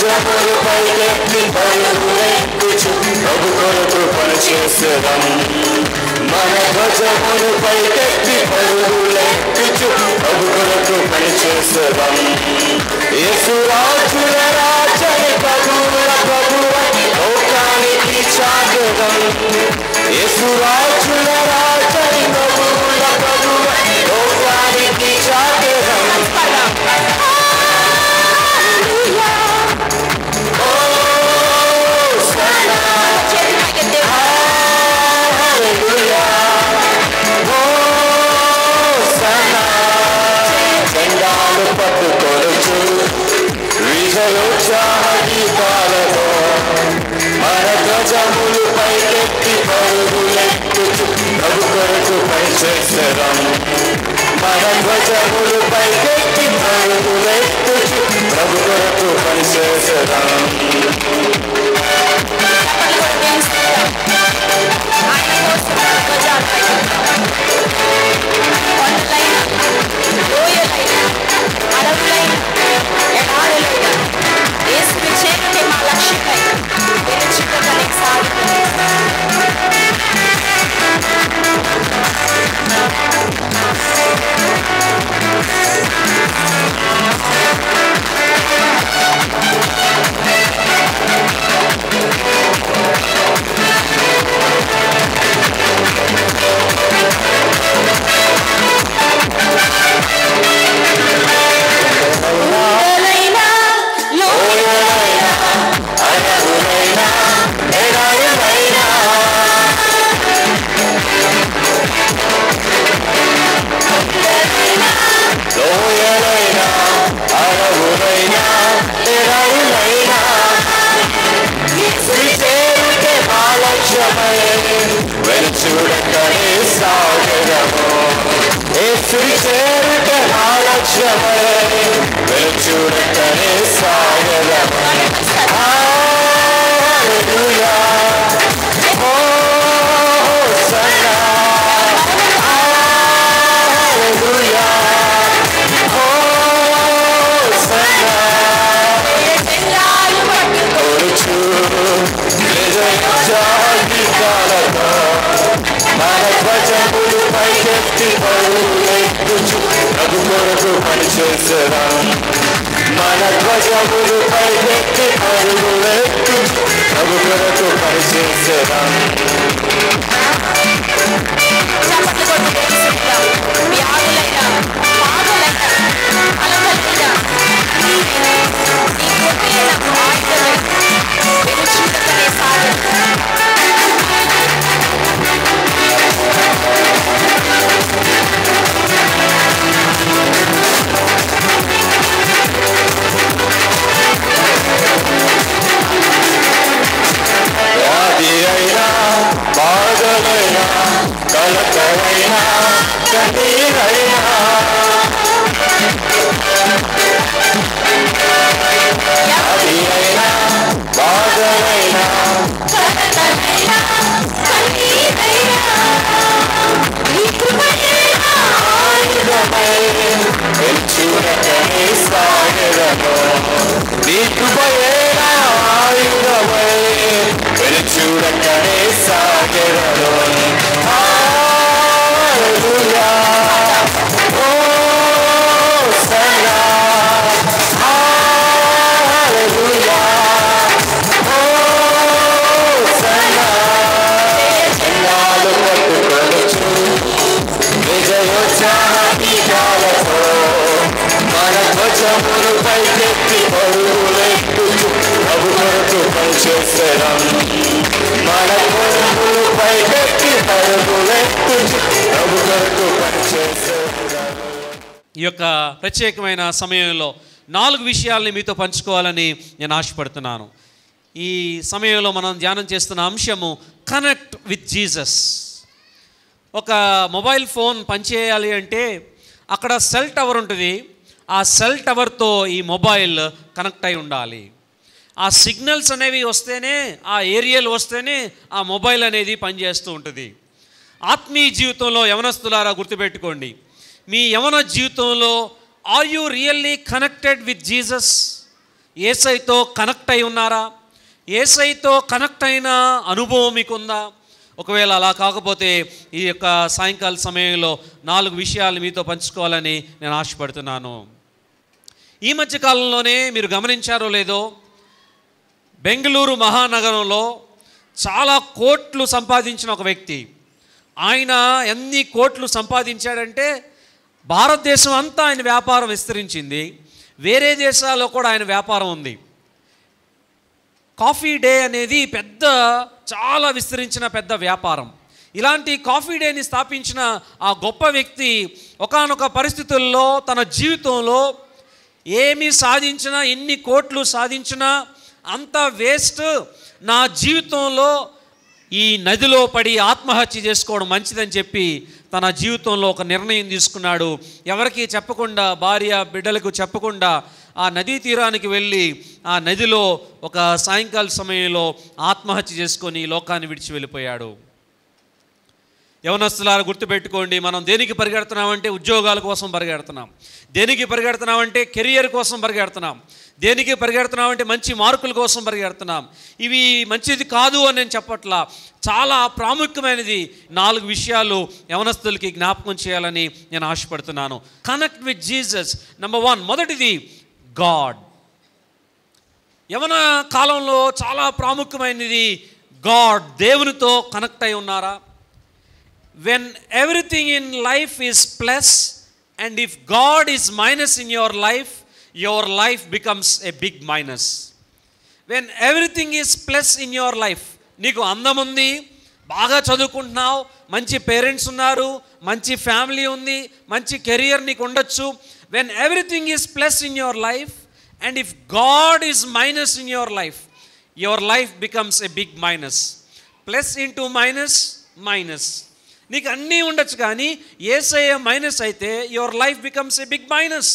ధ్వజములు పైకెత్తి పరుగులెత్తుచు ప్రభు కొరకు పనిచేసేదం మన ధ్వజములు పైకెత్తి పరుగులెత్తుచు ప్రభు కొరకు పనిచేసేదం యేసురాజుల రాజని ప్రభువుల ప్రభువని లోకానికి చాటెదం యేసురాజుల రాజని ప్రభువుల ప్రభువని లోకానికి చాటెదం జెండాలు పట్టుకొనుచు విజయోత్సాహ గీతాలతో మన ధ్వజములు పైకెత్తి పరుగులెత్తుచు ప్రభు కొరకు పనిచేసేదం మన ధ్వజములు పైకెత్తి పరుగులెత్తుచు ప్రభు కొరకు పనిచేసేదం అరగునైనా ఎడారులైనా లోయలైనా అరగునైనా ఎడారులైనా చేరుటే మా లక్ష్యమై వెలుచుడకనే సాగరము ఏసుడి చేరుటే మా లక్ష్యమై వెలుచుడకనే సాగరము Hallelujah. Hosanna. Hallelujah. Hosanna. కొరుచు విజయోత్సాహికాలతో మన ధ్వజములు పైకెత్తి పరుగులెత్తుచు ప్రభు కొరకు పనిచేసేదాం మన ధ్వజములు పైకెత్తి పరుగులెత్తుచు ప్రభు కొరకు పనిచేసేదాం వ్యాధి అయినా బాధలైనా కలకలైనా కన్నీరైనా వ్యాధి అయినా బాధలైనా పెంచుడకనే సాగరము నీకు భయేనా ఆయుధమై పెంచుడకనే సాగరము Hallelujah. Hosanna. Hallelujah. Hosanna. జెండాలు పట్టుకొనుచు విజయోత్సాహ గీతాలతో మన ధ్వజములు పైకెత్తి పరుగులెత్తుచు ప్రభు కొరకు పనిచేసేదాం మన ధ్వజములు పైకెత్తి పరుగులెత్తుచు ప్రభు కొరకు పనిచేసేదాం ఈ యొక్క ప్రత్యేకమైన సమయంలో నాలుగు విషయాల్ని మీతో పంచుకోవాలని నేను ఆశపడుతున్నాను ఈ సమయంలో మనం ధ్యానం చేస్తున్న అంశము కనెక్ట్ విత్ జీసస్ ఒక మొబైల్ ఫోన్ పనిచేయాలి అంటే అక్కడ సెల్ టవర్ ఉంటుంది ఆ సెల్ టవర్తో ఈ మొబైల్ కనెక్ట్ అయి ఉండాలి ఆ సిగ్నల్స్ అనేవి వస్తేనే ఆ ఏరియాలు వస్తేనే ఆ మొబైల్ అనేది పనిచేస్తూ ఉంటుంది ఆత్మీయ జీవితంలో యవనస్తులారా గుర్తుపెట్టుకోండి మీ యవన జీవితంలో are you really connected with Jesus ఏసైతో కనెక్ట్ అయి ఉన్నారా ఏసైతో కనెక్ట్ అయిన అనుభవం మీకుందా ఒకవేళ అలా కాకపోతే ఈ యొక్క సాయంకాల సమయంలో నాలుగు విషయాలు మీతో పంచుకోవాలని నేను ఆశపడుతున్నాను ఈ మధ్య కాలంలోనే మీరు గమనించారో లేదో బెంగళూరు మహానగరంలో చాలా కోట్లు సంపాదించిన ఒక వ్యక్తి ఆయన ఎన్ని కోట్లు సంపాదించాడంటే భారతదేశం అంతా ఆయన వ్యాపారం విస్తరించింది వేరే దేశాల్లో కూడా ఆయన వ్యాపారం ఉంది కాఫీ డే అనేది పెద్ద చాలా విస్తరించిన పెద్ద వ్యాపారం ఇలాంటి కాఫీ డేని స్థాపించిన ఆ గొప్ప వ్యక్తి ఒకానొక పరిస్థితుల్లో తన జీవితంలో ఏమి సాధించినా ఎన్ని కోట్లు సాధించినా అంత వేస్ట్ నా జీవితంలో ఈ నదిలో పడి ఆత్మహత్య చేసుకోవడం మంచిదని చెప్పి తన జీవితంలో ఒక నిర్ణయం తీసుకున్నాడు ఎవరికి చెప్పకుండా భార్య బిడ్డలకు చెప్పకుండా ఆ నదీ తీరానికి వెళ్ళి ఆ నదిలో ఒక సాయంకాల సమయంలో ఆత్మహత్య చేసుకొని ఈ లోకాన్ని విడిచి వెళ్ళిపోయాడు యవనస్తులారా గుర్తుపెట్టుకోండి మనం దేనికి పరిగెడుతున్నామంటే ఉద్యోగాల కోసం పరిగెడుతున్నాం దేనికి పరిగెడుతున్నామంటే కెరియర్ కోసం పరిగెడుతున్నాం దేనికి పరిగెడుతున్నామంటే మంచి మార్కుల కోసం పరిగెడుతున్నాం ఇవి మంచిది కాదు అని నేను చెప్పట్లా చాలా ప్రాముఖ్యమైనది నాలుగు విషయాలు యవనస్తులకి జ్ఞాపకం చేయాలని నేను ఆశపడుతున్నాను connect with Jesus number one మొదటిది గాడ్ యవన కాలంలో చాలా ప్రాముఖ్యమైనది గాడ్ దేవునితో కనెక్ట్ అయి ఉన్నారా when everything in life is plus and if god is minus in your life your life becomes a big minus when everything is plus in your life నీకు అందం ఉంది బాగా చదువుకుంటున్నావు మంచి పేరెంట్స్ ఉన్నారు మంచి ఫ్యామిలీ ఉంది మంచి కెరియర్ నీకు ఉండొచ్చు when everything is plus in your life and if God is minus in your life your life becomes a big minus plus into minus minus నీకు అన్నీ ఉండొచ్చు కానీ ఏసయ్య మైనస్ అయితే your life becomes a big minus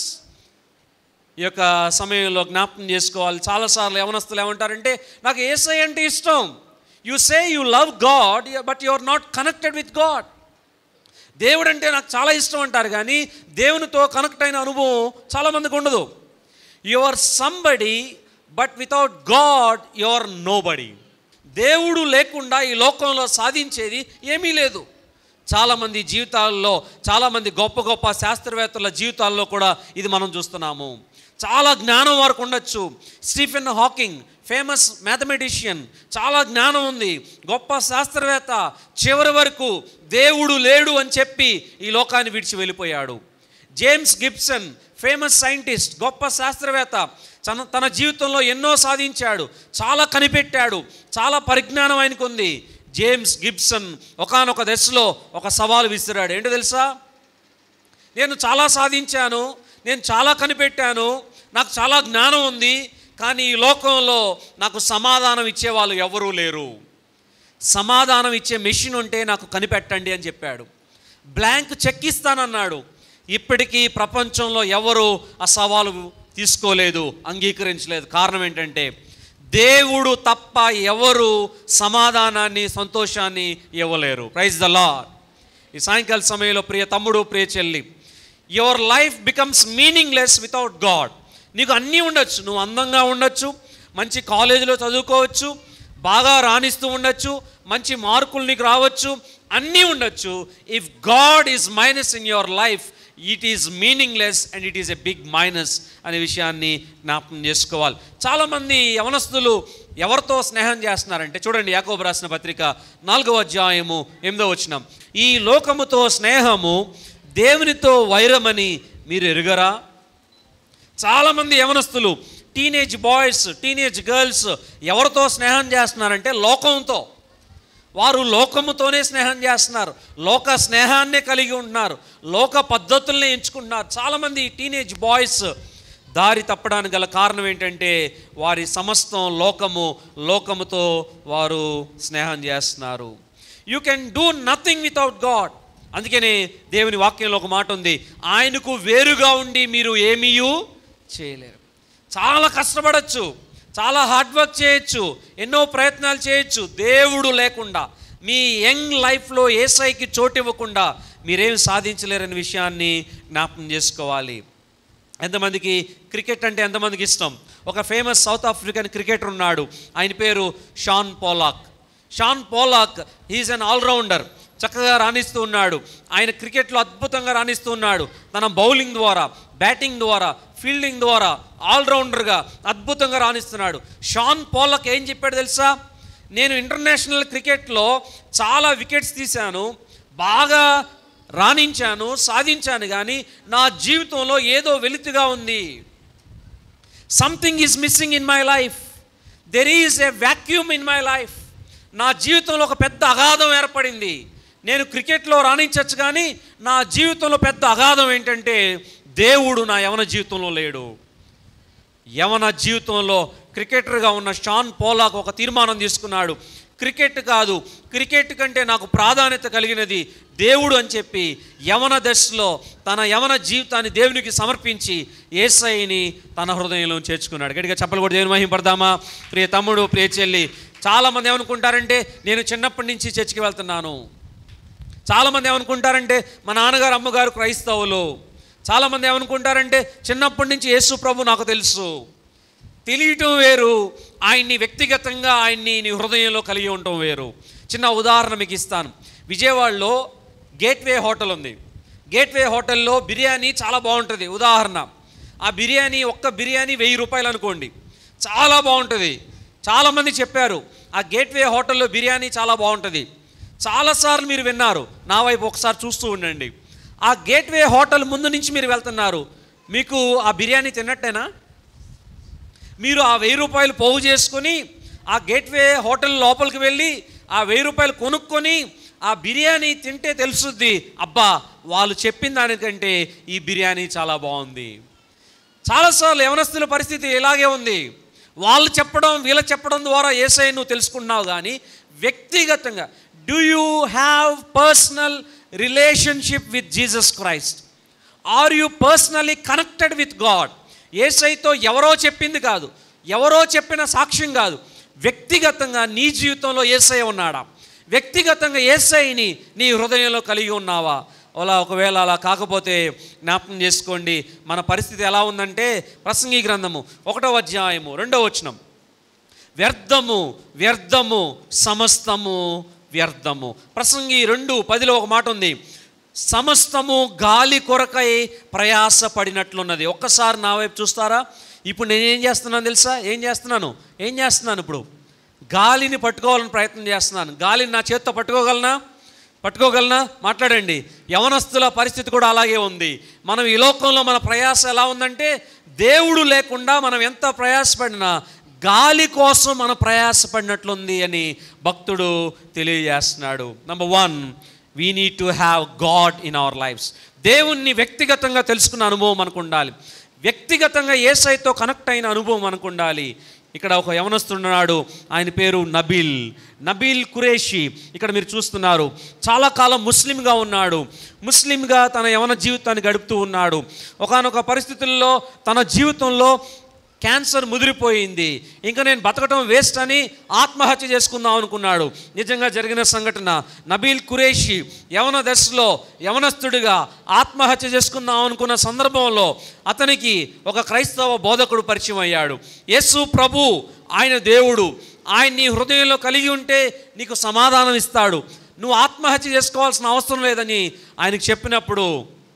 ఈ యొక్క సమయంలో జ్ఞాపకం చేసుకోవాలి చాలాసార్లు యవనస్తులు ఏమంటారంటే నాకు ఏసై అంటే ఇష్టం you say you love God but you are not connected with God దేవుడు అంటే నాకు చాలా ఇష్టం అంటారు కానీ దేవునితో కనెక్ట్ అయిన అనుభవం చాలామందికి ఉండదు you are somebody but without God you are nobody దేవుడు లేకుండా ఈ లోకంలో సాధించేది ఏమీ లేదు చాలామంది జీవితాల్లో చాలామంది గొప్ప గొప్ప శాస్త్రవేత్తల జీవితాల్లో కూడా ఇది మనం చూస్తున్నాము చాలా జ్ఞానం వారికి ఉండొచ్చు స్టీఫెన్ హాకింగ్ ఫేమస్ మ్యాథమెటిషియన్ చాలా జ్ఞానం ఉంది గొప్ప శాస్త్రవేత్త చివరి వరకు దేవుడు లేడు అని చెప్పి ఈ లోకాన్ని విడిచి వెళ్ళిపోయాడు జేమ్స్ గిబ్సన్ ఫేమస్ సైంటిస్ట్ గొప్ప శాస్త్రవేత్త తన తన జీవితంలో ఎన్నో సాధించాడు చాలా కనిపెట్టాడు చాలా పరిజ్ఞానం ఆయనకు ఉంది జేమ్స్ గిబ్సన్ ఒకానొక దశలో ఒక సవాలు విసిరాడు ఏంటో తెలుసా నేను చాలా సాధించాను నేను చాలా కనిపెట్టాను నాకు చాలా జ్ఞానం ఉంది కానీ ఈ లోకంలో నాకు సమాధానం ఇచ్చేవాళ్ళు ఎవరూ లేరు సమాధానం ఇచ్చే మెషిన్ ఉంటే నాకు కనిపెట్టండి అని చెప్పాడు బ్లాంక్ చెక్ ఇస్తానన్నాడు ఇప్పటికీ ప్రపంచంలో ఎవరు ఆ సవాలు తీసుకోలేదు అంగీకరించలేదు కారణం ఏంటంటే దేవుడు తప్ప ఎవరు సమాధానాన్ని సంతోషాన్ని ఇవ్వలేరు ప్రైజ్ ద లా ఈ సాయంకాల సమయంలో ప్రియ తమ్ముడు ప్రియ చెల్లి your life becomes meaningless without God నీకు అన్నీ ఉండొచ్చు నువ్వు అందంగా ఉండొచ్చు మంచి కాలేజీలో చదువుకోవచ్చు బాగా రాణిస్తూ ఉండొచ్చు మంచి మార్కులు నీకు రావచ్చు అన్నీ ఉండొచ్చు if God is minus in your life it is meaningless and it is a big minus అనే విషయాన్ని జ్ఞాపకం చేసుకోవాలి చాలామంది యవనస్తులు ఎవరితో స్నేహం చేస్తున్నారంటే చూడండి యాకోబు రాసిన పత్రిక నాలుగవ అధ్యాయము ఎనిమిదో వచ్చినాం ఈ లోకముతో స్నేహము దేవునితో వైరమని మీరు ఎరుగరా చాలామంది యవనస్తులు టీనేజ్ బాయ్స్ టీనేజ్ గర్ల్స్ ఎవరితో స్నేహం చేస్తున్నారంటే లోకంతో వారు లోకముతోనే స్నేహం చేస్తున్నారు లోక స్నేహాన్నే కలిగి ఉంటున్నారు లోక పద్ధతుల్ని ఎంచుకుంటున్నారు చాలామంది టీనేజ్ బాయ్స్ దారి తప్పడానికి గల కారణం ఏంటంటే వారి సమస్తం లోకము లోకముతో వారు స్నేహం చేస్తున్నారు you can do nothing without God అందుకనే దేవుని వాక్యంలో ఒక మాట ఉంది ఆయనకు వేరుగా ఉండి మీరు ఏమీయూ చేయలేరు చాలా కష్టపడచ్చు చాలా హార్డ్ వర్క్ చేయొచ్చు ఎన్నో ప్రయత్నాలు చేయొచ్చు దేవుడు లేకుండా మీ యంగ్ లైఫ్లో ఏసైకి చోటు ఇవ్వకుండా మీరేం సాధించలేరనే విషయాన్ని జ్ఞాపకం చేసుకోవాలి ఎంతమందికి క్రికెట్ అంటే ఎంతమందికి ఇష్టం ఒక ఫేమస్ సౌత్ ఆఫ్రికన్ క్రికెటర్ ఉన్నాడు ఆయన పేరు Shaun Pollock Shaun Pollock is an all-rounder చక్కగా రాణిస్తూ ఉన్నాడు ఆయన క్రికెట్లో అద్భుతంగా రాణిస్తూ ఉన్నాడు తన బౌలింగ్ ద్వారా బ్యాటింగ్ ద్వారా ఫీల్డింగ్ ద్వారా ఆల్రౌండర్గా అద్భుతంగా రాణిస్తున్నాడు షాన్ పోలక్ ఏం చెప్పాడు తెలుసా నేను ఇంటర్నేషనల్ క్రికెట్లో చాలా వికెట్స్ తీశాను బాగా రాణించాను సాధించాను కానీ నా జీవితంలో ఏదో వెలితిగా ఉంది something is missing in my life there is a vacuum in my life నా జీవితంలో ఒక పెద్ద అగాధం ఏర్పడింది నేను క్రికెట్లో రాణించవచ్చు కానీ నా జీవితంలో పెద్ద అగాధం ఏంటంటే దేవుడు నా యవన జీవితంలో లేడు యవన జీవితంలో క్రికెటర్గా ఉన్న షాన్ పోలాక్ ఒక తీర్మానం తీసుకున్నాడు క్రికెట్ కాదు క్రికెట్ కంటే నాకు ప్రాధాన్యత కలిగినది దేవుడు అని చెప్పి యవన దశలో తన యవన జీవితాన్ని దేవునికి సమర్పించి ఏసైని తన హృదయంలో చేర్చుకున్నాడు గట్టిగా చెప్పలు కూడా దేవుని మహింపడదామా ప్రియ తమ్ముడు ప్రియ చెల్లి చాలామంది ఏమనుకుంటారంటే నేను చిన్నప్పటి నుంచి చర్చికి వెళ్తున్నాను చాలామంది ఏమనుకుంటారంటే మా నాన్నగారు అమ్మగారు క్రైస్తవులు చాలామంది ఏమనుకుంటారంటే చిన్నప్పటి నుంచి యేసు ప్రభు నాకు తెలుసు తెలియటం వేరు ఆయన్ని వ్యక్తిగతంగా ఆయన్ని నీ హృదయంలో కలిగి ఉండటం వేరు చిన్న ఉదాహరణ మీకు ఇస్తాను విజయవాడలో గేట్వే హోటల్ ఉంది గేట్వే హోటల్లో బిర్యానీ చాలా బాగుంటుంది ఉదాహరణ ఆ బిర్యానీ ఒక్క బిర్యానీ వెయ్యి రూపాయలు అనుకోండి చాలా బాగుంటుంది చాలామంది చెప్పారు ఆ గేట్వే హోటల్లో బిర్యానీ చాలా బాగుంటుంది చాలాసార్లు మీరు విన్నారు నా వైపు ఒకసారి చూస్తూ ఉండండి ఆ గేట్వే హోటల్ ముందు నుంచి మీరు వెళ్తున్నారు మీకు ఆ బిర్యానీ తిన్నట్టేనా మీరు ఆ వెయ్యి రూపాయలు పోగు చేసుకొని ఆ గేట్వే హోటల్ లోపలికి వెళ్ళి ఆ వెయ్యి రూపాయలు కొనుక్కొని ఆ బిర్యానీ తింటే తెలుసుద్ది అబ్బా వాళ్ళు చెప్పిన దానికంటే ఈ బిర్యానీ చాలా బాగుంది చాలాసార్లు యవనస్తుల పరిస్థితి ఇలాగే ఉంది వాళ్ళు చెప్పడం వీళ్ళ చెప్పడం ద్వారా ఏసై నువ్వు తెలుసుకున్నావు కానీ వ్యక్తిగతంగా do you have personal relationship with Jesus Christ are you personally connected with God ఏసైతో ఎవరో చెప్పింది కాదు ఎవరో చెప్పిన సాక్ష్యం కాదు వ్యక్తిగతంగా నీ జీవితంలో ఏసై ఉన్నాడా వ్యక్తిగతంగా ఏసైని నీ హృదయంలో కలిగి ఉన్నావా అలా ఒకవేళ అలా కాకపోతే జ్ఞాపకం చేసుకోండి మన పరిస్థితి ఎలా ఉందంటే ప్రసంగి గ్రంథము ఒకటో అధ్యాయము రెండో వచనం వ్యర్థము వ్యర్థము సమస్తము వ్యర్థము ప్రసంగి రెండు పదిలో ఒక మాట ఉంది సమస్తము గాలి కొరకై ప్రయాసపడినట్లున్నది ఒక్కసారి నా వైపు చూస్తారా ఇప్పుడు నేనేం చేస్తున్నాను తెలుసా ఏం చేస్తున్నాను ఏం చేస్తున్నాను ఇప్పుడు గాలిని పట్టుకోవాలని ప్రయత్నం చేస్తున్నాను గాలిని నా చేత్తో పట్టుకోగలనా పట్టుకోగలనా మాట్లాడండి యవనస్తుల పరిస్థితి కూడా అలాగే ఉంది మనం ఈ లోకంలో మన ప్రయాస ఎలా ఉందంటే దేవుడు లేకుండా మనం ఎంత ప్రయాసపడినా గాలి కోసం మనం ప్రయాసపడినట్లుంది అని భక్తుడు తెలియజేస్తున్నాడు number one we need to have God in our lives దేవుణ్ణి వ్యక్తిగతంగా తెలుసుకున్న అనుభవం మనకు ఉండాలి వ్యక్తిగతంగా ఏసైతో కనెక్ట్ అయిన అనుభవం మనకు ఉండాలి ఇక్కడ ఒక యవనస్తున్నాడు ఆయన పేరు నబీల్ నబీల్ కురేషి ఇక్కడ మీరు చూస్తున్నారు చాలా కాలం ముస్లింగా ఉన్నాడు ముస్లింగా తన యవన జీవితాన్ని గడుపుతూ ఉన్నాడు ఒకానొక పరిస్థితుల్లో తన జీవితంలో క్యాన్సర్ ముదిరిపోయింది ఇంకా నేను బతకటం వేస్ట్ అని ఆత్మహత్య చేసుకుందాం అనుకున్నాడు నిజంగా జరిగిన సంఘటన నబీల్ కురేషి యవన దశలో యవనస్తుడిగా ఆత్మహత్య చేసుకుందాం అనుకున్న సందర్భంలో అతనికి ఒక క్రైస్తవ బోధకుడు పరిచయం అయ్యాడు యేసు ప్రభు ఆయన దేవుడు ఆయన నీ హృదయంలో కలిగి ఉంటే నీకు సమాధానం ఇస్తాడు నువ్వు ఆత్మహత్య చేసుకోవాల్సిన అవసరం లేదని ఆయనకు చెప్పినప్పుడు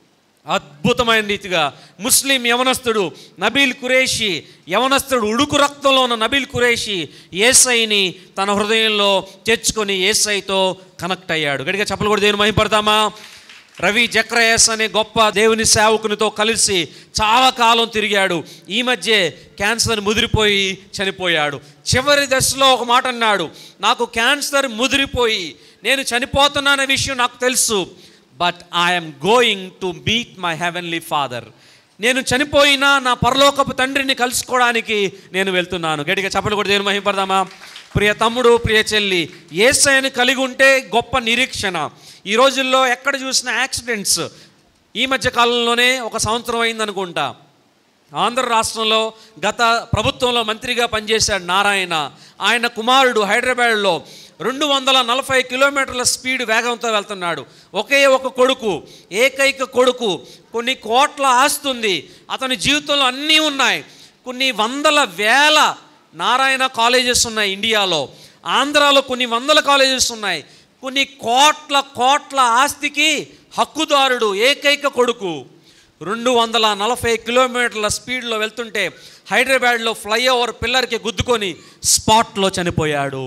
అద్భుతమైన రీతిగా ముస్లిం యవనస్తుడు నబీల్ కురేషి యవనస్తుడు ఉడుకు రక్తంలో ఉన్న నబీల్ కురేషి ఏసైని తన హృదయంలో తెచ్చుకొని ఏసైతో కనెక్ట్ అయ్యాడు గడిగా చెప్పలు కూడా దేవుని మహిపడతామా రవి జక్రయస్ అనే గొప్ప దేవుని సేవకునితో కలిసి చాలా కాలం తిరిగాడు ఈ మధ్య క్యాన్సర్ ముదిరిపోయి చనిపోయాడు చివరి దశలో ఒక మాట అన్నాడు నాకు క్యాన్సర్ ముదిరిపోయి నేను చనిపోతున్నాననే విషయం నాకు తెలుసు but I'm going to meet my heavenly father నేను చనిపోయినా నా పరలోకపు తండ్రిని కలుసుకోవడానికి నేను వెళ్తున్నాను గట్టిగా చెప్పలు కూడా దేవుని మహిపడదామా ప్రియ తమ్ముడు ప్రియ చెల్లి ఏసైని కలిగి ఉంటే గొప్ప నిరీక్షణ ఈ రోజుల్లో ఎక్కడ చూసిన యాక్సిడెంట్స్ ఈ మధ్య కాలంలోనే ఒక సంవత్సరం అయిందనుకుంటా ఆంధ్ర రాష్ట్రంలో గత ప్రభుత్వంలో మంత్రిగా పనిచేశాడు నారాయణ ఆయన కుమారుడు హైదరాబాద్లో రెండు వందల నలభై కిలోమీటర్ల స్పీడ్ వేగంతో వెళ్తున్నాడు ఒకే ఒక కొడుకు ఏకైక కొడుకు కొన్ని కోట్ల ఆస్తుంది అతని జీవితంలో అన్నీ ఉన్నాయి కొన్ని వందల వేల నారాయణ కాలేజెస్ ఉన్నాయి ఇండియాలో ఆంధ్రాలో కొన్ని వందల కాలేజెస్ ఉన్నాయి కొన్ని కోట్ల కోట్ల ఆస్తికి హక్కుదారుడు ఏకైక కొడుకు రెండు వందల నలభై కిలోమీటర్ల స్పీడ్లో వెళ్తుంటే హైదరాబాద్లో ఫ్లైఓవర్ పిల్లర్కి గుద్దుకొని స్పాట్లో చనిపోయాడు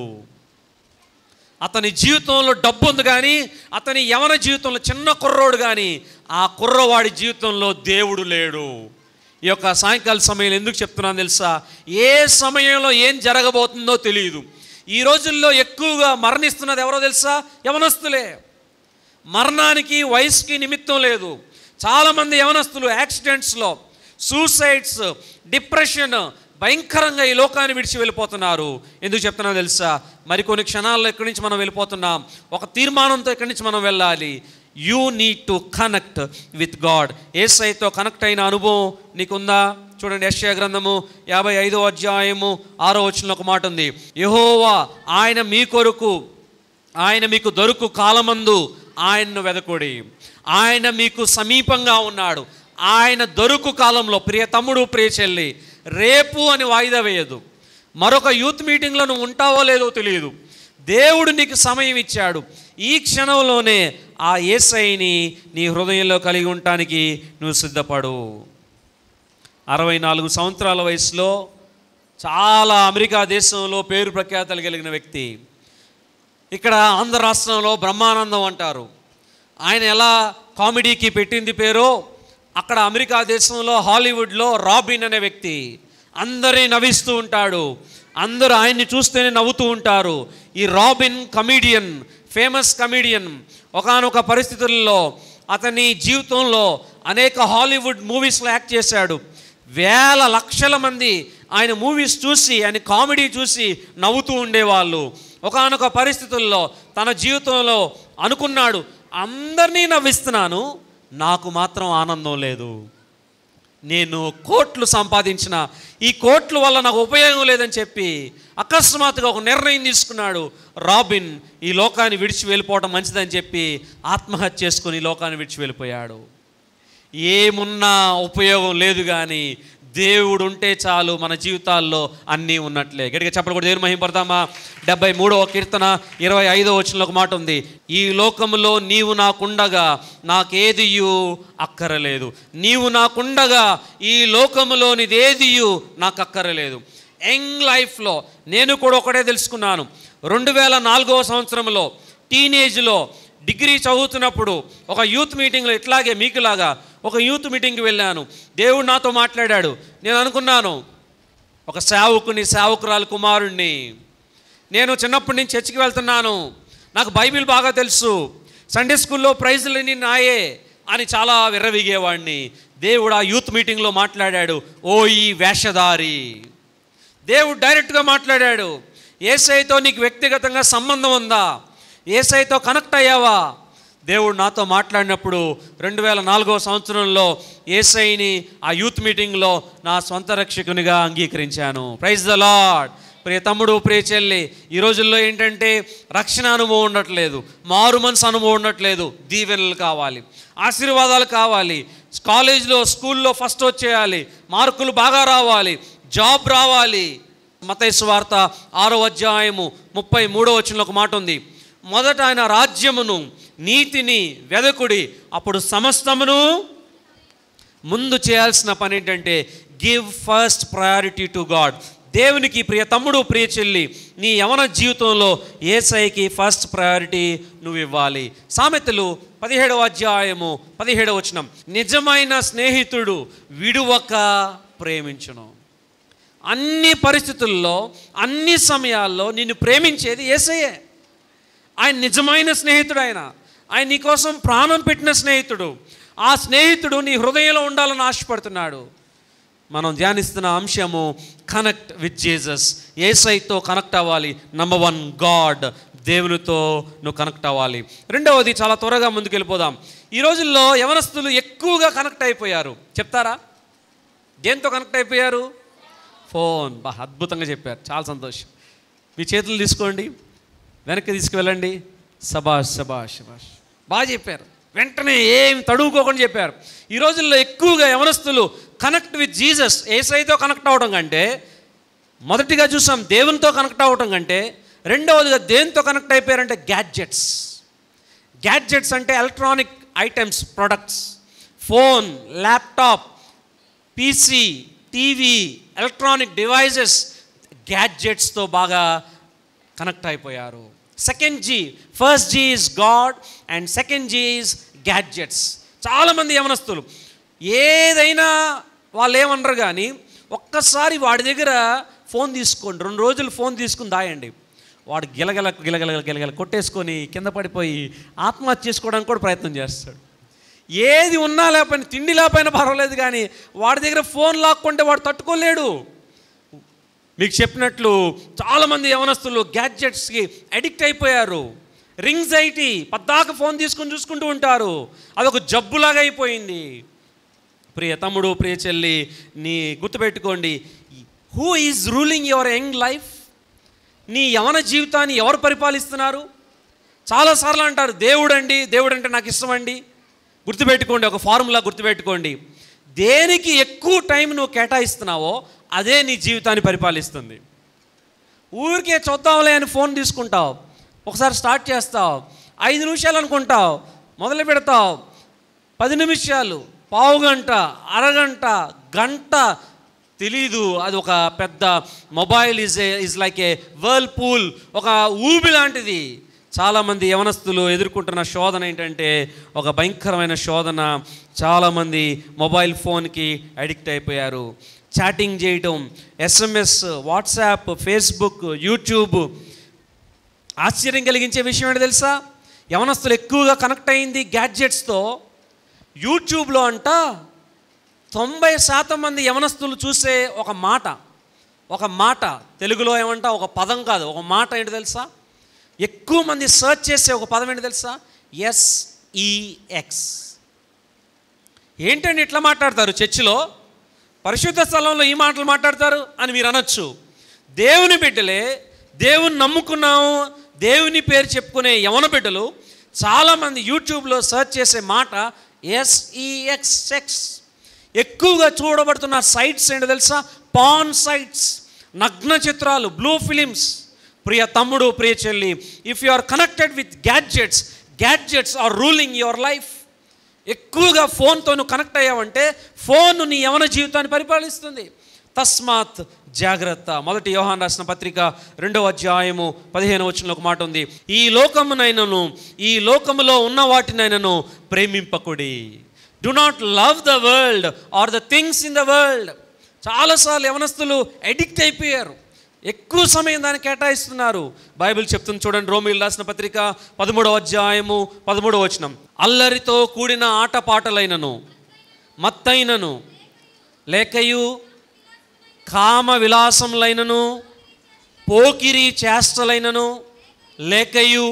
అతని జీవితంలో డబ్బు ఉంది కానీ అతని యవన జీవితంలో చిన్న కుర్రోడు కానీ ఆ కుర్రవాడి జీవితంలో దేవుడు లేడు ఈ యొక్క సాయంకాల సమయంలో ఎందుకు చెప్తున్నాను తెలుసా ఏ సమయంలో ఏం జరగబోతుందో తెలియదు ఈ రోజుల్లో ఎక్కువగా మరణిస్తున్నది ఎవరో తెలుసా యవనస్తులే మరణానికి వయసుకి నిమిత్తం లేదు చాలామంది యవనస్తులు యాక్సిడెంట్స్లో సూసైడ్స్ డిప్రెషన్ భయంకరంగా ఈ లోకాన్ని విడిచి వెళ్ళిపోతున్నారు ఎందుకు చెప్తున్నా తెలుసా మరికొన్ని క్షణాల్లో ఇక్కడి నుంచి మనం వెళ్ళిపోతున్నాం ఒక తీర్మానంతో ఇక్కడి నుంచి మనం వెళ్ళాలి you need to connect with God ఏసైతో కనెక్ట్ అయిన అనుభవం నీకుందా చూడండి యశ్యా గ్రంథము యాభై ఐదో అధ్యాయము ఆరో వచనంలో ఒక మాట ఉంది యహోవా ఆయన మీ కొరకు ఆయన మీకు దొరుకు కాలమందు ఆయన్ను వెదకుడి ఆయన మీకు సమీపంగా ఉన్నాడు ఆయన దొరుకు కాలంలో ప్రియ తమ్ముడు ప్రియ చెల్లి రేపు అని వాయిదా వేయదు మరొక యూత్ మీటింగ్లో నువ్వు ఉంటావో లేదో తెలియదు దేవుడు నీకు సమయం ఇచ్చాడు ఈ క్షణంలోనే ఆ ఏసైని నీ హృదయంలో కలిగి ఉండటానికి నువ్వు సిద్ధపడు అరవై నాలుగు సంవత్సరాల వయసులో చాలా అమెరికా దేశంలో పేరు ప్రఖ్యాతలు కలిగిన వ్యక్తి ఇక్కడ ఆంధ్ర రాష్ట్రంలో బ్రహ్మానందం అంటారు ఆయన ఎలా కామెడీకి పెట్టింది పేరు అక్కడ అమెరికా దేశంలో హాలీవుడ్లో రాబిన్ అనే వ్యక్తి అందరినీ నవ్విస్తూ ఉంటాడు అందరూ ఆయన్ని చూస్తేనే నవ్వుతూ ఉంటారు ఈ రాబిన్ కమీడియన్ ఫేమస్ కమీడియన్ ఒకానొక పరిస్థితుల్లో అతని జీవితంలో అనేక హాలీవుడ్ మూవీస్లో యాక్ట్ చేశాడు వేల లక్షల మంది ఆయన మూవీస్ చూసి ఆయన కామెడీ చూసి నవ్వుతూ ఉండేవాళ్ళు ఒకానొక పరిస్థితుల్లో తన జీవితంలో అనుకున్నాడు అందరినీ నవ్విస్తున్నాను నాకు మాత్రం ఆనందం లేదు నేను కోట్లు సంపాదించిన ఈ కోట్ల వల్ల నాకు ఉపయోగం లేదని చెప్పి అకస్మాత్తుగా ఒక నిర్ణయం తీసుకున్నాడు రాబిన్ ఈ లోకాన్ని విడిచి వెళ్ళిపోవడం మంచిదని చెప్పి ఆత్మహత్య చేసుకుని ఈ లోకాన్ని విడిచి వెళ్ళిపోయాడు ఏమున్నా ఉపయోగం లేదు కానీ దేవుడు ఉంటే చాలు మన జీవితాల్లో అన్నీ ఉన్నట్లే గట్టిగా చెప్పడం కూడా దేవుని మహింపడతామా డెబ్బై మూడవ కీర్తన ఇరవై ఐదో వచనంలో ఒక మాట ఉంది ఈ లోకములో నీవు నాకుండగా నాకేదియు అక్కరలేదు నీవు నాకుండగా ఈ లోకములోనిదేదియు నాకు అక్కరలేదు యంగ్ లైఫ్లో నేను కూడా ఒకటే తెలుసుకున్నాను రెండు వేల నాలుగవ సంవత్సరంలో టీనేజ్లో డిగ్రీ చదువుతున్నప్పుడు ఒక యూత్ మీటింగ్లో ఇట్లాగే మీకులాగా ఒక యూత్ మీటింగ్కి వెళ్ళాను దేవుడు నాతో మాట్లాడాడు నేను అనుకున్నాను ఒక సేవకుని సేవకురాలు కుమారుణ్ణి నేను చిన్నప్పటి నుంచి చర్చికి వెళ్తున్నాను నాకు బైబిల్ బాగా తెలుసు సండే స్కూల్లో ప్రైజులన్నీ నాయే అని చాలా విర్రవీగేవాడిని దేవుడు ఆ యూత్ మీటింగ్లో మాట్లాడాడు ఓ ఈ వేషధారి దేవుడు డైరెక్ట్గా మాట్లాడాడు ఏసైతో నీకు వ్యక్తిగతంగా సంబంధం ఉందా ఏసైతో కనెక్ట్ అయ్యావా దేవుడు నాతో మాట్లాడినప్పుడు రెండు వేల నాలుగో సంవత్సరంలో ఏసైని ఆ యూత్ మీటింగ్లో నా సొంత రక్షకునిగా అంగీకరించాను ప్రైజ్ ద లాడ్ ప్రియ తమ్ముడు ప్రియ చెల్లి ఈ రోజుల్లో ఏంటంటే రక్షణ అనుభవం ఉండట్లేదు మారు మనసు అనుభవం ఉండట్లేదు దీవెనలు కావాలి ఆశీర్వాదాలు కావాలి కాలేజీలో స్కూల్లో ఫస్ట్ వచ్చేయాలి మార్కులు బాగా రావాలి జాబ్ రావాలి మతైసు వార్త ఆరో అధ్యాయము ముప్పై మూడో వచనంలో ఒక మాట ఉంది మొదట ఆయన రాజ్యమును నీతిని వెదకుడి అప్పుడు సమస్తమును ముందు చేయాల్సిన పని ఏంటంటే give first priority to God దేవునికి ప్రియ తమ్ముడు ప్రియ చెల్లి నీ యవన జీవితంలో ఏసైకి ఫస్ట్ ప్రయారిటీ నువ్వు ఇవ్వాలి సామెతలు పదిహేడవ అధ్యాయము పదిహేడవ వచనం నిజమైన స్నేహితుడు విడువక ప్రేమించును అన్ని పరిస్థితుల్లో అన్ని సమయాల్లో నిన్ను ప్రేమించేది ఏసయ్యే ఆయన నిజమైన స్నేహితుడు ఆయన ఆయన నీకోసం ప్రాణం పెట్టిన స్నేహితుడు ఆ స్నేహితుడు నీ హృదయంలో ఉండాలని ఆశపడుతున్నాడు మనం ధ్యానిస్తున్న అంశము కనెక్ట్ విత్ జీసస్ ఏసైతో కనెక్ట్ అవ్వాలి నంబర్ వన్ గాడ్ దేవునితో నువ్వు కనెక్ట్ అవ్వాలి రెండవది చాలా త్వరగా ముందుకు వెళ్ళిపోదాం ఈ రోజుల్లో యవనస్తులు ఎక్కువగా కనెక్ట్ అయిపోయారు చెప్తారా దేంతో కనెక్ట్ అయిపోయారు ఫోన్ బా అద్భుతంగా చెప్పారు చాలా సంతోషం మీ చేతులు తీసుకోండి వెనక్కి తీసుకువెళ్ళండి సబాష్ సబాష్ సబాష్ బాగా చెప్పారు వెంటనే ఏం తడువుకోకుండా చెప్పారు ఈ రోజుల్లో ఎక్కువగా యవనస్తులు కనెక్ట్ విత్ జీసస్ ఏసైతో కనెక్ట్ అవడం కంటే మొదటిగా చూసాం దేవునితో కనెక్ట్ అవ్వటం కంటే రెండవదిగా దేనితో కనెక్ట్ అయిపోయారంటే గ్యాడ్జెట్స్ గ్యాడ్జెట్స్ అంటే electronic items products phone laptop PC TV electronic devices గ్యాడ్జెట్స్తో బాగా కనెక్ట్ అయిపోయారు second G first G is God and second G is gadgets చాలామంది యవనస్తులు ఏదైనా వాళ్ళు ఏమనరు కానీ ఒక్కసారి వాడి దగ్గర ఫోన్ తీసుకోండి రెండు రోజులు ఫోన్ తీసుకుని దాయండి వాడు గిలగల గిలగల గిలగల కొట్టేసుకొని కింద పడిపోయి ఆత్మహత్య చేసుకోవడానికి కూడా ప్రయత్నం చేస్తాడు ఏది ఉన్నా లేకపోయినా తిండి లేకపోయినా పర్వాలేదు కానీ వాడి దగ్గర ఫోన్ లాక్కుంటే వాడు తట్టుకోలేడు మీకు చెప్పినట్లు చాలామంది యవనస్తులు గ్యాడ్జెట్స్కి అడిక్ట్ అయిపోయారు రింగ్స్ ఐటీ పద్దాక ఫోన్ తీసుకుని చూసుకుంటూ ఉంటారు అదొక జబ్బులాగా అయిపోయింది ప్రియ తమ్ముడు ప్రియ చెల్లి నీ గుర్తుపెట్టుకోండి who is ruling your young life నీ యవన జీవితాన్ని ఎవరు పరిపాలిస్తున్నారు చాలాసార్లు అంటారు దేవుడు అండి దేవుడు అంటే నాకు ఇష్టం అండి గుర్తుపెట్టుకోండి ఒక ఫార్ములా గుర్తుపెట్టుకోండి దేనికి ఎక్కువ టైం నువ్వు కేటాయిస్తున్నావో అదే నీ జీవితాన్ని పరిపాలిస్తుంది ఊరికే చూద్దాంలే అని ఫోన్ తీసుకుంటావు ఒకసారి స్టార్ట్ చేస్తావు ఐదు నిమిషాలు అనుకుంటావు మొదలు పెడతావు పది నిమిషాలు పావు గంట అరగంట గంట తెలీదు అది ఒక పెద్ద mobile is a is like a whirlpool ఒక ఊబి లాంటిది చాలామంది యవనస్తులు ఎదుర్కొంటున్న శోధన ఏంటంటే ఒక భయంకరమైన శోధన చాలామంది మొబైల్ ఫోన్కి అడిక్ట్ అయిపోయారు చాటింగ్ చేయటం ఎస్ఎంఎస్ వాట్సాప్ ఫేస్బుక్ యూట్యూబ్ ఆశ్చర్యం కలిగించే విషయం ఏంటి తెలుసా యవనస్తులు ఎక్కువగా కనెక్ట్ అయింది గ్యాడ్జెట్స్తో యూట్యూబ్లో అంట తొంభై శాతం మంది యవనస్తులు చూసే ఒక మాట ఒక మాట తెలుగులో ఏమంటా ఒక పదం కాదు ఒక మాట ఏంటి తెలుసా ఎక్కువ మంది సెర్చ్ చేసే ఒక పదం ఏంటి తెలుసా ఎస్ఈఎక్స్ ఏంటండి ఇట్లా మాట్లాడతారు చర్చిలో పరిశుద్ధ స్థలంలో ఈ మాటలు మాట్లాడతారు అని మీరు అనొచ్చు దేవుని బిడ్డలే దేవుని నమ్ముకున్నాము దేవుని పేరు చెప్పుకునే యవన బిడ్డలు చాలామంది యూట్యూబ్లో సెర్చ్ చేసే మాట ఎస్ఈఎక్స్ సెక్స్ ఎక్కువగా చూడబడుతున్న సైట్స్ ఏంటో తెలుసా పాన్ సైట్స్ నగ్న చిత్రాలు బ్లూ ఫిలిమ్స్ ప్రియ తమ్ముడు ప్రియ చెల్లి if you are connected with gadgets gadgets are ruling your life ఎక్కువగా ఫోన్తో నువ్వు కనెక్ట్ అయ్యావంటే ఫోన్ నీ యవన జీవితాన్ని పరిపాలిస్తుంది తస్మాత్ జాగ్రత్త మొదటి యోహాన్ రాసిన పత్రిక రెండవ అధ్యాయము పదిహేను వచనంలో ఒక మాట ఉంది ఈ లోకమునైనను ఈ లోకములో ఉన్న వాటినైనను ప్రేమింపకుడి do not love the world or the things in the world చాలాసార్లు యవనస్తులు అడిక్ట్ అయిపోయారు ఎక్కువ సమయం దాన్ని కేటాయిస్తున్నారు బైబిల్ చెప్తుంది చూడండి రోమిల్ రాసిన పత్రిక పదమూడవ అధ్యాయము పదమూడవ వచనం అల్లరితో కూడిన ఆటపాటలైనను మత్తైనను లేకయు కామ విలాసములైనను పోకిరి చేష్టలైనను లేకయు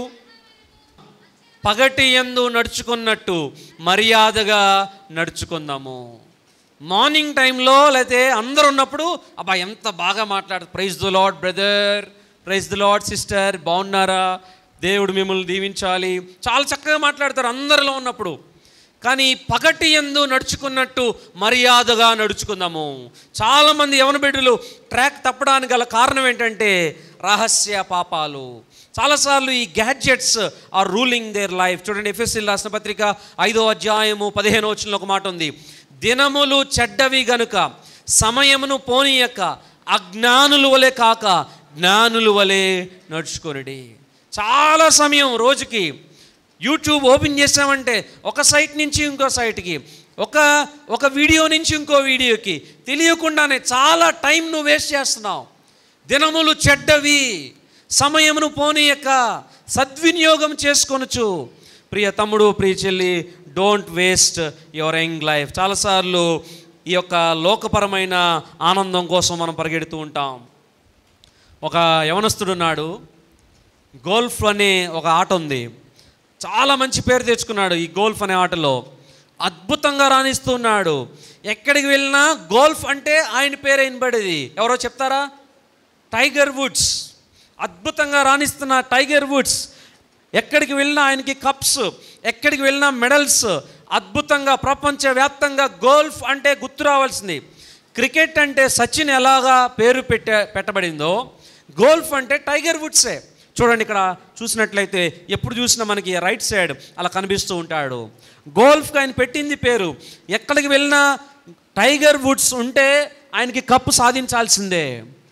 పగటి ఎందు నడుచుకున్నట్టు మర్యాదగా నడుచుకుందాము మార్నింగ్ టైంలో లేకపోతే అందరు ఉన్నప్పుడు అబ్బా ఎంత బాగా మాట్లాడు praise the Lord brother praise the Lord sister బాగున్నారా దేవుడు మిమ్మల్ని దీవించాలి చాలా చక్కగా మాట్లాడతారు అందరిలో ఉన్నప్పుడు కానీ పగటి ఎందు నడుచుకున్నట్టు మర్యాదగా నడుచుకుందాము చాలామంది యవన బిడ్డలు ట్రాక్ తప్పడానికి గల కారణం ఏంటంటే రహస్య పాపాలు చాలాసార్లు ఈ gadgets are ruling their life చూడండి ఎఫ్ఎస్సీ రాసిన పత్రిక ఐదో అధ్యాయము పదిహేను వచనంలో ఒక మాట ఉంది దినములు చెడ్డవి గనుక సమయమును పోనీయక అజ్ఞానులు వలె కాక జ్ఞానులు వలె నడుచుకొనిడి చాలా సమయం రోజుకి యూట్యూబ్ ఓపెన్ చేసామంటే ఒక సైట్ నుంచి ఇంకో సైట్కి ఒక ఒక వీడియో నుంచి ఇంకో వీడియోకి తెలియకుండానే చాలా టైం నువ్వు వేస్ట్ చేస్తున్నావు దినములు చెడ్డవి సమయమును పోనీయక సద్వినియోగం చేసుకొనొచ్చు ప్రియ తమ్ముడు ప్రియ చెల్లి don't waste your young life చాలాసార్లు ఈ యొక్క లోకపరమైన ఆనందం కోసం మనం పరిగెడుతూ ఉంటాం ఒక యవనస్తుడు ఉన్నాడు గోల్ఫ్ అనే ఒక ఆట ఉంది చాలా మంచి పేరు తెచ్చుకున్నాడు ఈ గోల్ఫ్ అనే ఆటలో అద్భుతంగా రాణిస్తున్నాడు ఎక్కడికి వెళ్ళినా గోల్ఫ్ అంటే ఆయన పేరే వినబడేది ఎవరో చెప్తారా టైగర్ వుడ్స్ అద్భుతంగా రాణిస్తున్న టైగర్ వుడ్స్ ఎక్కడికి వెళ్ళినా ఆయనకి కప్స్ ఎక్కడికి వెళ్ళినా మెడల్స్ అద్భుతంగా ప్రపంచవ్యాప్తంగా గోల్ఫ్ అంటే గుర్తు రావాల్సింది క్రికెట్ అంటే సచిన్ ఎలాగా పేరు పెట్టే పెట్టబడిందో గోల్ఫ్ అంటే టైగర్ వుడ్సే చూడండి ఇక్కడ చూసినట్లయితే ఎప్పుడు చూసినా మనకి రైట్ సైడ్ అలా కనిపిస్తూ ఉంటాడు గోల్ఫ్కి ఆయన పెట్టింది పేరు ఎక్కడికి వెళ్ళినా టైగర్ వుడ్స్ ఉంటే ఆయనకి కప్పు సాధించాల్సిందే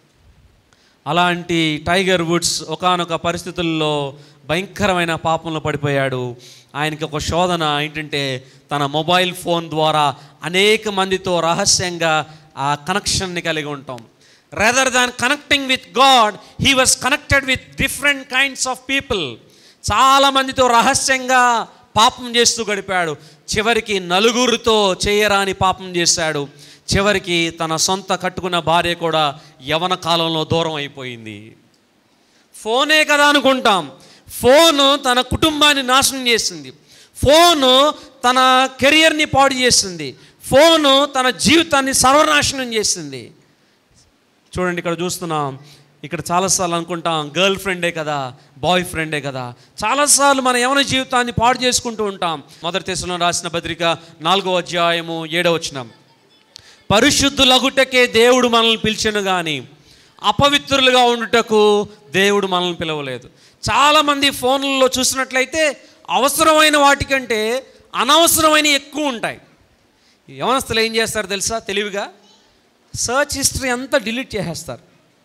అలాంటి టైగర్ వుడ్స్ ఒకానొక పరిస్థితుల్లో భయంకరమైన పాపంలో పడిపోయాడు ఆయనకి ఒక శోధన ఏంటంటే తన మొబైల్ ఫోన్ ద్వారా అనేక మందితో రహస్యంగా ఆ కనెక్షన్ని కలిగి ఉంటాం rather than connecting with God he was connected with different kinds of people చాలా మందితో రహస్యంగా పాపం చేస్తూ గడిపాడు చివరికి నలుగురితో చేయరాని పాపం చేశాడు చివరికి తన సొంత కట్టుకున్న భార్య కూడా యవన కాలంలో దూరం అయిపోయింది ఫోనే కదా అనుకుంటాం ఫోను తన కుటుంబాన్ని నాశనం చేసింది ఫోను తన కెరియర్ని పాడు చేసింది ఫోను తన జీవితాన్ని సర్వనాశనం చేసింది చూడండి ఇక్కడ చూస్తున్నాం ఇక్కడ చాలాసార్లు అనుకుంటాం గర్ల్ ఫ్రెండే కదా బాయ్ ఫ్రెండే కదా చాలాసార్లు మన యవన జీవితాన్ని పాడు చేసుకుంటూ ఉంటాం మొదటి దేశంలో రాసిన పత్రిక నాలుగో అధ్యాయము ఏడో వచ్చినాం పరిశుద్ధులగుటకే దేవుడు మనల్ని పిలిచెను కానీ అపవిత్రులుగా ఉండుటకు దేవుడు మనల్ని పిలవలేదు చాలామంది ఫోన్లలో చూసినట్లయితే అవసరమైన వాటికంటే అనవసరమైన ఎక్కువ ఉంటాయి యవనస్తులు ఏం చేస్తారు తెలుసా తెలివిగా సర్చ్ హిస్టరీ అంతా డిలీట్ చేసేస్తారు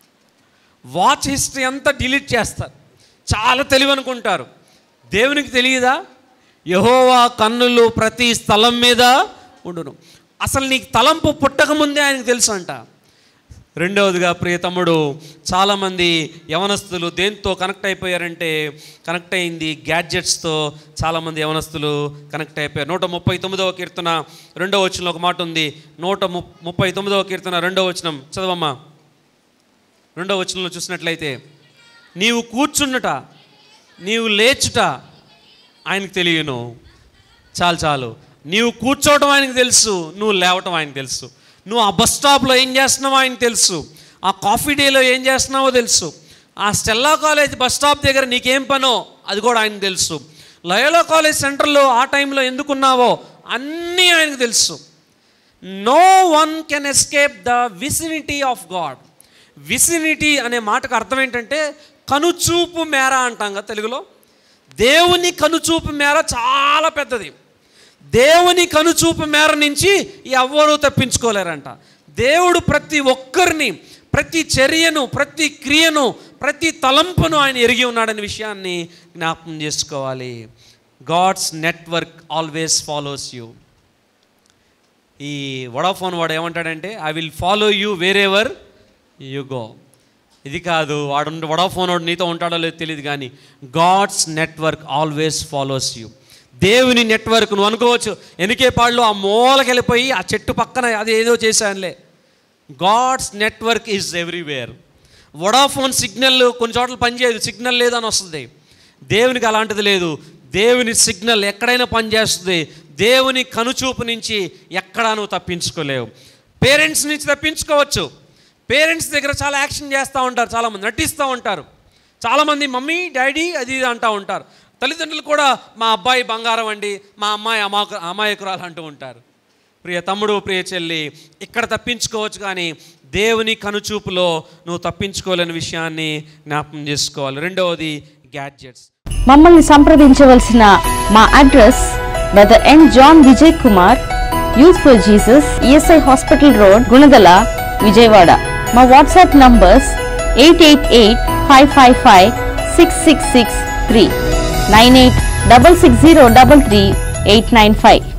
వాచ్ హిస్టరీ అంతా డిలీట్ చేస్తారు చాలా తెలివి అనుకుంటారు దేవునికి తెలియదా యహోవా కన్నులు ప్రతి స్థలం మీద ఉండును అసలు నీకు తలంపు పుట్టకముందే ఆయనకు తెలుసు అంట రెండవదిగా ప్రియ తమ్ముడు చాలామంది యవనస్తులు దేంతో కనెక్ట్ అయిపోయారంటే కనెక్ట్ అయింది గ్యాడ్జెట్స్తో చాలామంది యవనస్తులు కనెక్ట్ అయిపోయారు నూట ముప్పై తొమ్మిదవ కీర్తన రెండవ వచనంలో ఒక మాట ఉంది నూట ము ముప్పై తొమ్మిదవ కీర్తన రెండవ వచనం చదవమ్మా రెండవ వచనంలో చూసినట్లయితే నీవు కూర్చున్నట నీవు లేచుట ఆయనకు తెలియను చాలు చాలు నీవు కూర్చోవడం ఆయనకు తెలుసు నువ్వు లేవటం ఆయనకు తెలుసు నువ్వు ఆ బస్ స్టాప్లో ఏం చేస్తున్నావో ఆయనకు తెలుసు ఆ కాఫీ డేలో ఏం చేస్తున్నావో తెలుసు ఆ స్టెల్లా కాలేజ్ బస్ స్టాప్ దగ్గర నీకేం పనో అది కూడా ఆయనకు తెలుసు లయోలా కాలేజ్ సెంటర్లో ఆ టైంలో ఎందుకున్నావో అన్నీ ఆయనకు తెలుసు no one can escape the vicinity of God vicinity అనే మాటకు అర్థం ఏంటంటే కనుచూపు మేర అంటాం కదా తెలుగులో దేవుని కనుచూపు మేర చాలా పెద్దది దేవుని కనుచూపు మేర నుంచి ఎవ్వరూ తప్పించుకోలేరంట దేవుడు ప్రతి ఒక్కరిని ప్రతి చర్యను ప్రతి క్రియను ప్రతి తలంపును ఆయన ఎరిగి ఉన్నాడనే విషయాన్ని జ్ఞాపకం చేసుకోవాలి God's network always follows you ఈ వడాఫోన్ వాడు ఏమంటాడంటే I will follow you wherever you go ఇది కాదు వాడు ఉండ- వడాఫోన్ వాడు నీతో ఉంటాడో లేదో తెలియదు కానీ God's network always follows you దేవుని నెట్వర్క్ నువ్వు అనుకోవచ్చు ఎనికేపాడులో ఆ మూలకి వెళ్ళిపోయి ఆ చెట్టు పక్కన అది ఏదో చేశానులే God's network is everywhere Vodafone signal కొన్ని చోట్ల పనిచేయదు సిగ్నల్ లేదని వస్తుంది దేవునికి అలాంటిది లేదు దేవుని సిగ్నల్ ఎక్కడైనా పనిచేస్తుంది దేవుని కనుచూపు నుంచి ఎక్కడా నువ్వు తప్పించుకోలేవు పేరెంట్స్ నుంచి తప్పించుకోవచ్చు పేరెంట్స్ దగ్గర చాలా యాక్షన్ చేస్తూ ఉంటారు చాలామంది నటిస్తూ ఉంటారు చాలామంది మమ్మీ డాడీ అది ఇది అంటూ ఉంటారు తల్లిదండ్రులు కూడా మా అబ్బాయి బంగారం అండి మా అమ్మాయి అమాక అమాయకురాలు అంటూ ఉంటారు ప్రియ తమ్ముడు ప్రియ చెల్లి ఇక్కడ తప్పించుకోవచ్చు కానీ దేవుని కనుచూపులో నువ్వు తప్పించుకోలేని విషయాన్ని జ్ఞాపకం చేసుకోవాలి రెండవది గ్యాడ్జెట్స్ మమ్మల్ని సంప్రదించవలసిన మా address brother N John Vijay Kumar youth for Jesus ESI hospital road Gunadala Vijayawada మా WhatsApp numbers eight eight eight five five five six six six three nine eight double six zero double three eight nine five